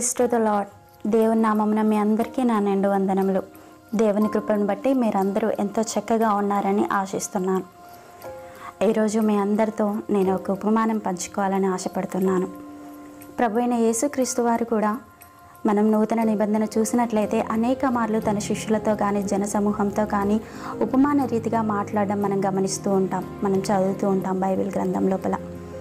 praise to the lord దేవుని నామమున మీ అందరికీ నా నిండు వందనములు దేవుని కృపను బట్టి మీరందరూ ఎంతో చక్కగా ఉన్నారని ఆశిస్తున్నాను ఈరోజు మీ అందరితో నేను ఒక ఉపమానం పంచుకోవాలని ఆశపడుతున్నాను ప్రభు అయిన యేసుక్రీస్తు వారు కూడా మనం నూతన నిబంధన చూసినట్లయితే అనేక మార్లు తన శిష్యులతో కానీ జనసమూహంతో కానీ ఉపమాన రీతిగా మాట్లాడడం మనం గమనిస్తూ ఉంటాం మనం చదువుతూ ఉంటాం బైబిల్ గ్రంథం లోపల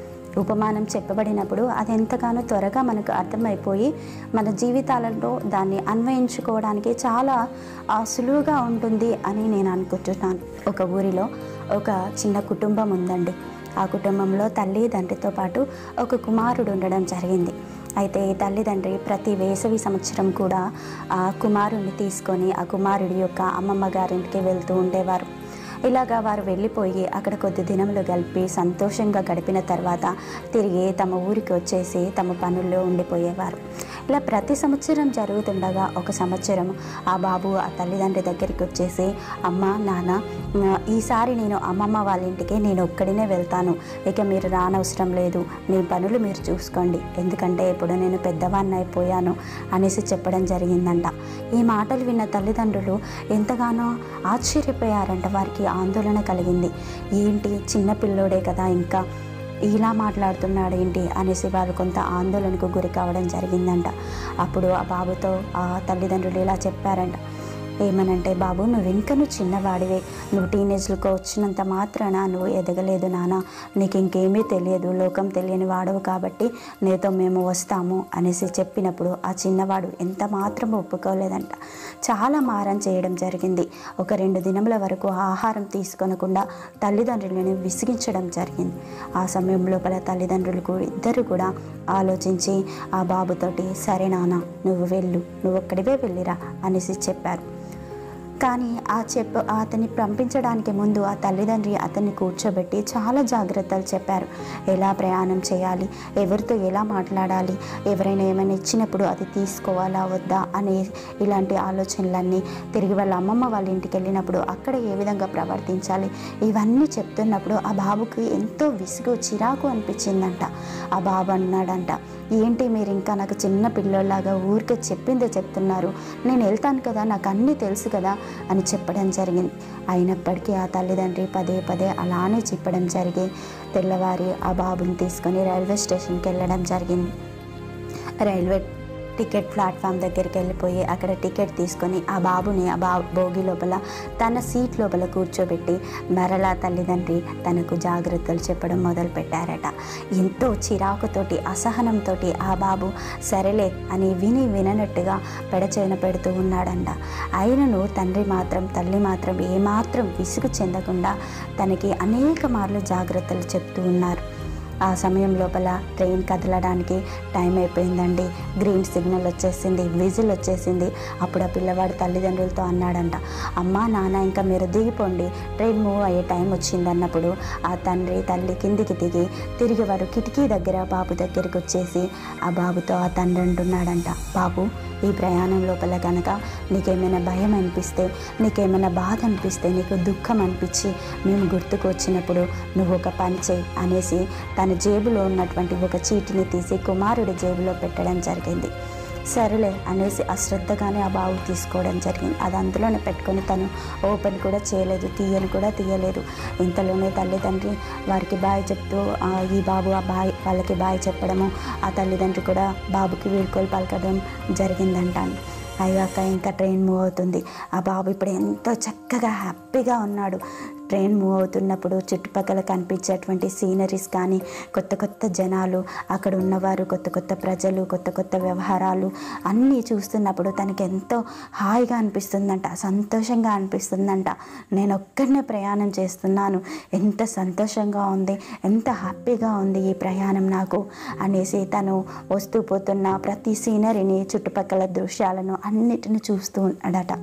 ఉపమానం చెప్పబడినప్పుడు అది ఎంతగానో త్వరగా మనకు అర్థమైపోయి మన జీవితాలలో దాన్ని అన్వయించుకోవడానికి చాలా ఆ, సులువుగా ఉంటుంది అని నేను అనుకుంటున్నాను ఒక ఊరిలో ఒక చిన్న కుటుంబం ఉందండి ఆ కుటుంబంలో తల్లి తండ్రితో పాటు ఒక కుమారుడు ఉండడం జరిగింది అయితే ఈ తల్లిదండ్రి ప్రతి వేసవి సంవత్సరం కూడా ఆ కుమారుడిని తీసుకొని ఆ కుమారుడి యొక్క అమ్మమ్మ గారింటికి వెళ్తూ ఉండేవారు ఇలాగా వారు వెళ్ళిపోయి అక్కడ కొద్ది దినములు గడిపి సంతోషంగా గడిపిన తర్వాత తిరిగి తమ ఊరికి వచ్చేసి తమ పనుల్లో ఉండిపోయేవారు ఇలా ప్రతి సంవత్సరం జరుగుతుండగా ఒక సంవత్సరం ఆ బాబు ఆ తల్లిదండ్రి దగ్గరికి వచ్చేసి అమ్మ నాన్న ఆ, ఈసారి నేను అమ్మమ్మ వాళ్ళ ఇంటికి నేను ఒక్కడినే వెళ్తాను ఇక మీరు రానవసరం లేదు మీ పనులు మీరు చూసుకోండి ఎందుకంటే ఇప్పుడు నేను పెద్దవాడిని అయిపోయాను అనేసి చెప్పడం జరిగిందంట ఈ మాటలు విన్న తల్లిదండ్రులు ఎంతగానో ఆశ్చర్యపోయారంట వారికి ఆందోళన కలిగింది ఏంటి చిన్న పిల్లోడే కదా ఇంకా ఇలా మాట్లాడుతున్నాడు ఏంటి అనేసి వారు కొంత ఆందోళనకు గురి కావడం జరిగిందంట అప్పుడు ఆ బాబుతో ఆ తల్లిదండ్రులు ఇలా చెప్పారంట ఏమనంటే బాబు నువ్వు ఇంకా నువ్వు చిన్నవాడివే నువ్వు టీనేజ్లకు వచ్చినంత మాత్రాన నువ్వు ఎదగలేదు నాన్న నీకు ఇంకేమీ తెలియదు లోకం తెలియని వాడవు కాబట్టి నీతో మేము వస్తాము అనేసి చెప్పినప్పుడు ఆ చిన్నవాడు ఎంత మాత్రం ఒప్పుకోలేదంట చాలా మారం చేయడం జరిగింది ఒక రెండు దినముల వరకు ఆహారం తీసుకొనకుండా తల్లిదండ్రులను విసిగించడం జరిగింది ఆ సమయం లోపల తల్లిదండ్రులు కూడా ఇద్దరు కూడా ఆలోచించి ఆ బాబుతోటి సరే నాన్న నువ్వు వెళ్ళు నువ్వు ఒక్కడివే వెళ్ళిరా అనేసి చెప్పారు కానీ ఆ చెప్ప అతన్ని పంపించడానికి ముందు ఆ తల్లిదండ్రి అతన్ని కూర్చోబెట్టి చాలా జాగ్రత్తలు చెప్పారు ఎలా ప్రయాణం చేయాలి ఎవరితో ఎలా మాట్లాడాలి ఎవరైనా ఏమైనా ఇచ్చినప్పుడు అది తీసుకోవాలా వద్దా అనే ఇలాంటి ఆలోచనలన్నీ తిరిగి వాళ్ళ అమ్మమ్మ వాళ్ళ ఇంటికి వెళ్ళినప్పుడు అక్కడ ఏ విధంగా ప్రవర్తించాలి ఇవన్నీ చెప్తున్నప్పుడు ఆ బాబుకి ఎంతో విసుగు చిరాకు అనిపించిందంట ఆ బాబు అన్నాడంట ఏంటి మీరు ఇంకా నాకు చిన్న పిల్లోలాగా ఊరికే చెప్పిందే చెప్తున్నారు నేను వెళ్తాను కదా నాకు అన్నీ తెలుసు కదా అని చెప్పడం జరిగింది అయినప్పటికీ ఆ తల్లిదండ్రి పదే పదే అలానే చెప్పడం జరిగి తెల్లవారి ఆ బాబుని తీసుకొని రైల్వే స్టేషన్కి వెళ్ళడం జరిగింది రైల్వే టికెట్ ప్లాట్ఫామ్ దగ్గరికి వెళ్ళిపోయి అక్కడ టికెట్ తీసుకొని ఆ బాబుని ఆ బా భోగి లోపల తన సీట్ లోపల కూర్చోబెట్టి మరలా తల్లిదండ్రి తనకు జాగ్రత్తలు చెప్పడం మొదలు పెట్టారట ఎంతో చిరాకుతోటి అసహనంతో ఆ బాబు సరేలే అని విని విననట్టుగా పెడచేన పెడుతూ ఉన్నాడంట అయినను తండ్రి మాత్రం తల్లి మాత్రం ఏమాత్రం విసుగు చెందకుండా తనకి అనేక మార్లు జాగ్రత్తలు చెప్తూ ఉన్నారు ఆ సమయం లోపల ట్రైన్ కదలడానికి టైం అయిపోయిందండి గ్రీన్ సిగ్నల్ వచ్చేసింది విజిల్ వచ్చేసింది అప్పుడు ఆ పిల్లవాడు తల్లిదండ్రులతో అన్నాడంట అమ్మా నాన్న ఇంకా మీరు దిగిపోండి ట్రైన్ మూవ్ అయ్యే టైం వచ్చింది అన్నప్పుడు ఆ తండ్రి తల్లి కిందికి దిగి తిరిగి వారు కిటికీ దగ్గర బాబు దగ్గరికి వచ్చేసి ఆ బాబుతో ఆ తండ్రి అంటున్నాడంట బాబు ఈ ప్రయాణం లోపల కనుక నీకేమైనా భయం అనిపిస్తే నీకేమైనా బాధ అనిపిస్తే నీకు దుఃఖం అనిపించి మేము గుర్తుకు వచ్చినప్పుడు నువ్వు ఒక పని చేయి అనేసి తన జేబులో ఉన్నటువంటి ఒక చీటిని తీసి కుమారుడి జేబులో పెట్టడం జరిగింది సరేలే అనేసి అశ్రద్ధగానే ఆ బాబు తీసుకోవడం జరిగింది అది అందులోనే పెట్టుకొని తను ఓపెన్ కూడా చేయలేదు తీయని కూడా తీయలేదు ఇంతలోనే తల్లిదండ్రి వారికి బాయ్ చెప్తూ ఆ, ఈ బాబు ఆ బాయ్ వాళ్ళకి బాయ్ చెప్పడము ఆ తల్లిదండ్రి కూడా బాబుకి వీడ్కోలు పలకడం జరిగిందంటాను అయ్యాక ఇంకా ట్రైన్ మూవ్ అవుతుంది ఆ బాబు ఇప్పుడు ఎంతో చక్కగా హ్యాపీగా ఉన్నాడు ట్రైన్ మూవ్ అవుతున్నప్పుడు చుట్టుపక్కల కనిపించేటువంటి సీనరీస్ కానీ కొత్త కొత్త జనాలు అక్కడ ఉన్నవారు కొత్త కొత్త ప్రజలు కొత్త కొత్త వ్యవహారాలు అన్నీ చూస్తున్నప్పుడు తనకి ఎంతో హాయిగా అనిపిస్తుందంట సంతోషంగా అనిపిస్తుందంట నేను ఒక్కడనే ప్రయాణం చేస్తున్నాను ఎంత సంతోషంగా ఉంది ఎంత హ్యాపీగా ఉంది ఈ ప్రయాణం నాకు అనేసి తను వస్తూ పోతున్న ప్రతి సీనరీని చుట్టుపక్కల దృశ్యాలను అన్నిటిని చూస్తూ ఉన్నాడట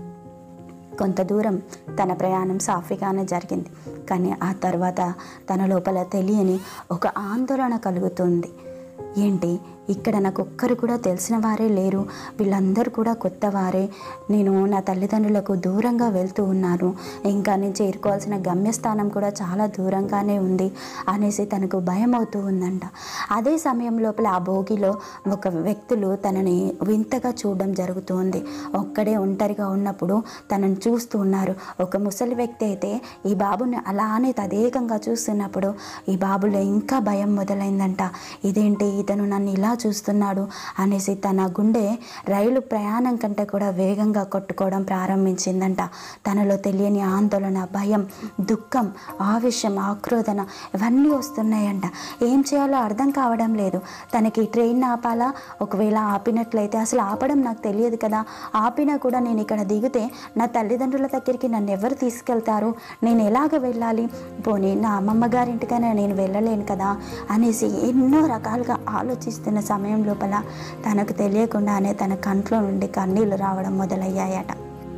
కొంత దూరం తన ప్రయాణం సాఫీగానే జరిగింది కానీ ఆ తర్వాత తన లోపల తెలియని ఒక ఆందోళన కలుగుతుంది ఏంటి ఇక్కడ నాకు ఒక్కరు కూడా తెలిసిన వారే లేరు వీళ్ళందరూ కూడా కొత్త వారే నేను నా తల్లిదండ్రులకు దూరంగా వెళ్తూ ఉన్నాను ఇంకా నేను చేరుకోవాల్సిన గమ్యస్థానం కూడా చాలా దూరంగానే ఉంది అనేసి తనకు భయం అవుతూ ఉందంట అదే సమయం లోపల ఆ భోగిలో ఒక వ్యక్తులు తనని వింతగా చూడడం జరుగుతుంది ఒక్కడే ఒంటరిగా ఉన్నప్పుడు తనని చూస్తూ ఉన్నారు ఒక ముసలి వ్యక్తి అయితే ఈ బాబుని అలానే తదేకంగా చూస్తున్నప్పుడు ఈ బాబులో ఇంకా భయం మొదలైందంట ఇదేంటి ఇతను నన్ను ఇలా చూస్తున్నాడు అనేసి తన గుండె రైలు ప్రయాణం కంటే కూడా వేగంగా కొట్టుకోవడం ప్రారంభించిందంట తనలో తెలియని ఆందోళన భయం దుఃఖం ఆవేశం ఆక్రోధన ఇవన్నీ వస్తున్నాయంట ఏం చేయాలో అర్థం కావడం లేదు తనకి ట్రైన్ ఆపాలా ఒకవేళ ఆపినట్లయితే అసలు ఆపడం నాకు తెలియదు కదా ఆపినా కూడా నేను ఇక్కడ దిగితే నా తల్లిదండ్రుల దగ్గరికి నన్ను ఎవరు తీసుకెళ్తారు నేను ఎలాగ వెళ్ళాలి పోనీ నా అమ్మమ్మ గారింటికైనా నేను వెళ్ళలేను కదా అనేసి ఎన్నో రకాలుగా ఆలోచిస్తున్న సమయం లోపల తనకు తెలియకుండానే తన కంట్లో నుండి కన్నీళ్లు రావడం మొదలయ్యాయట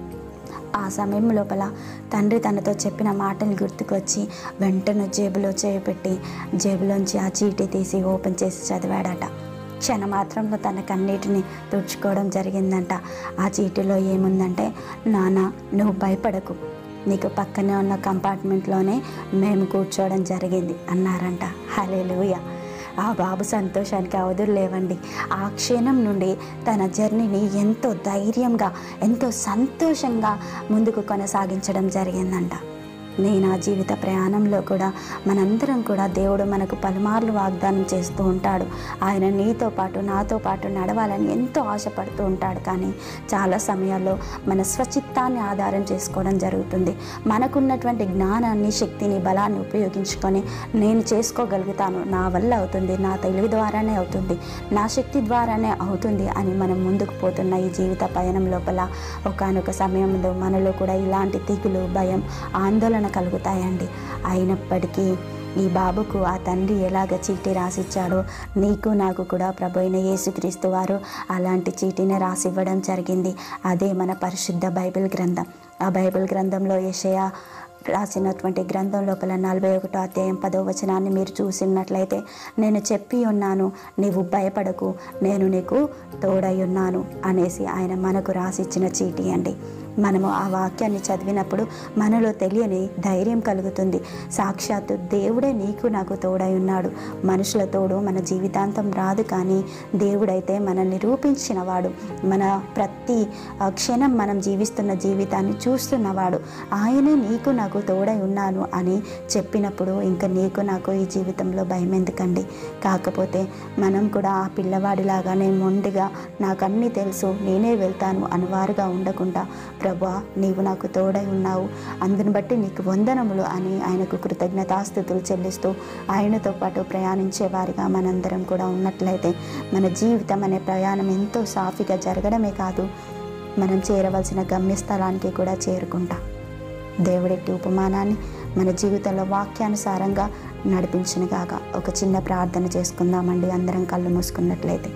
ఆ సమయం లోపల తండ్రి తనతో చెప్పిన మాటలు గుర్తుకొచ్చి వెంటనే జేబులో చేపెట్టి జేబులోంచి ఆ చీటీ తీసి ఓపెన్ చేసి చదివాడట క్షణమాత్రంలో తన కన్నీటిని తుడుచుకోవడం జరిగిందంట ఆ చీటీలో ఏముందంటే నాన్న నువ్వు భయపడకు నీకు పక్కనే ఉన్న కంపార్ట్మెంట్లోనే మేము కూర్చోవడం జరిగింది అన్నారంట హలేలుయ ఆ బాబు సంతోషానికి అవధులు లేవండి ఆ క్షణం నుండి తన జర్నీని ఎంతో ధైర్యంగా ఎంతో సంతోషంగా ముందుకు కొనసాగించడం జరిగిందంట నేను ఆ జీవిత ప్రయాణంలో కూడా మనందరం కూడా దేవుడు మనకు పలుమార్లు వాగ్దానం చేస్తూ ఉంటాడు ఆయన నీతో పాటు నాతో పాటు నడవాలని ఎంతో ఆశపడుతూ ఉంటాడు కానీ చాలా సమయాల్లో మన స్వచిత్తాన్ని ఆధారం చేసుకోవడం జరుగుతుంది మనకున్నటువంటి జ్ఞానాన్ని శక్తిని బలాన్ని ఉపయోగించుకొని నేను చేసుకోగలుగుతాను నా వల్ల అవుతుంది నా తెలివి ద్వారానే అవుతుంది నా శక్తి ద్వారానే అవుతుంది అని మనం ముందుకు పోతున్న ఈ జీవిత పయనం లోపల ఒకనొక సమయంలో మనలో కూడా ఇలాంటి తెగులు భయం ఆందోళన కలుగుతాయండి అయినప్పటికీ ఈ బాబుకు ఆ తండ్రి ఎలాగ చీటీ రాసిచ్చాడో నీకు నాకు కూడా ప్రభు అయిన యేసుక్రీస్తు వారు అలాంటి చీటీని రాసివ్వడం జరిగింది అదే మన పరిశుద్ధ బైబిల్ గ్రంథం ఆ బైబిల్ గ్రంథంలో యెషయా రాసినటువంటి గ్రంథం లోపల నలభై ఒకటో అధ్యాయం పదో వచనాన్ని మీరు చూసినట్లయితే నేను చెప్పి ఉన్నాను నీవు భయపడకు నేను నీకు తోడై ఉన్నాను అనేసి ఆయన మనకు రాసిచ్చిన చీటీ అండి మనము ఆ వాక్యాన్ని చదివినప్పుడు మనలో తెలియని ధైర్యం కలుగుతుంది సాక్షాత్తు దేవుడే నీకు నాకు తోడై ఉన్నాడు మనుషుల తోడు మన జీవితాంతం రాదు కానీ దేవుడైతే మనల్ని రూపించినవాడు మన ప్రతి ఆ, క్షణం మనం జీవిస్తున్న జీవితాన్ని చూస్తున్నవాడు ఆయనే నీకు నాకు తోడై ఉన్నాను అని చెప్పినప్పుడు ఇంకా నీకు నాకు ఈ జీవితంలో భయం ఎందుకండి కాకపోతే మనం కూడా ఆ పిల్లవాడిలాగానే మొండిగా నాకు అన్నీ తెలుసు నేనే వెళ్తాను అనువారుగా ఉండకుండా ప్రభా నీవు నాకు తోడై ఉన్నావు అందుని బట్టి నీకు వందనములు అని ఆయనకు కృతజ్ఞతాస్థుతులు చెల్లిస్తూ ఆయనతో పాటు ప్రయాణించే వారిగా మనందరం కూడా ఉన్నట్లయితే మన జీవితం అనే ప్రయాణం ఎంతో సాఫీగా జరగడమే కాదు మనం చేరవలసిన గమ్యస్థలానికి కూడా చేరుకుంటాం దేవుడికి ఉపమానాన్ని మన జీవితంలో వాక్యానుసారంగా నడిపించిన కాక ఒక చిన్న ప్రార్థన చేసుకుందామండి అందరం కళ్ళు మూసుకున్నట్లయితే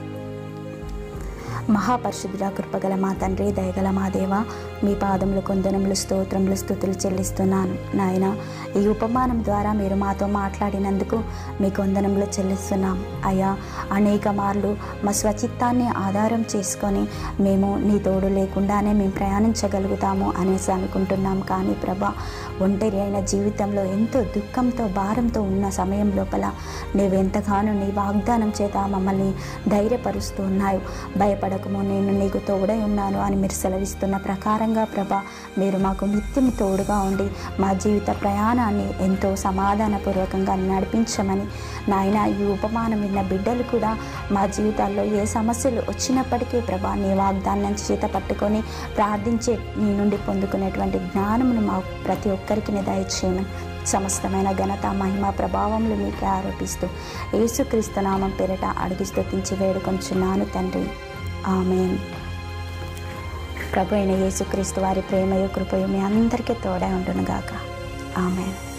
మహాపరిశుద్ధుల కృపగల మా తండ్రి దయగల మా దేవ మీ పాదములు కొందనములు స్తోత్రములు స్థుతులు చెల్లిస్తున్నాను నాయన ఈ ఉపమానం ద్వారా మీరు మాతో మాట్లాడినందుకు మీ కొందనములు చెల్లిస్తున్నాం అయ్యా అనేక మార్లు మా స్వచిత్తాన్ని ఆధారం చేసుకొని మేము నీ తోడు లేకుండానే మేము ప్రయాణించగలుగుతాము అనేసి అనుకుంటున్నాం కానీ ప్రభా ఒంటరి అయిన జీవితంలో ఎంతో దుఃఖంతో భారంతో ఉన్న సమయం లోపల నీవెంతగానో నీ వాగ్దానం చేత మమ్మల్ని ధైర్యపరుస్తూ ఉన్నావు భయపడకము నేను నీకు తోడై ఉన్నాను అని మీరు సెలవిస్తున్న ప్రకారంగా ప్రభా మీరు మాకు నిత్యం తోడుగా ఉండి మా జీవిత ప్రయాణాన్ని ఎంతో సమాధానపూర్వకంగా నడిపించమని నాయన ఈ ఉపమానం విన్న బిడ్డలు కూడా మా జీవితాల్లో ఏ సమస్యలు వచ్చినప్పటికీ ప్రభా నీ వాగ్దానం చేత పట్టుకొని ప్రార్థించే నీ నుండి పొందుకునేటువంటి జ్ఞానమును మా ప్రతి ఒక్కరికి దయచేయమని సమస్తమైన ఘనత మహిమ ప్రభావములు మీకే ఆరోపిస్తూ యేసుక్రీస్తు నామం పేరిట అడిగి స్తుతించి వేడుకొంచున్నాను తండ్రి ఆమెన్ ప్రభు అయిన యేసుక్రీస్తు వారి ప్రేమయు కృపయు మీ అందరికీ తోడై ఉండునుగాక ఆమెన్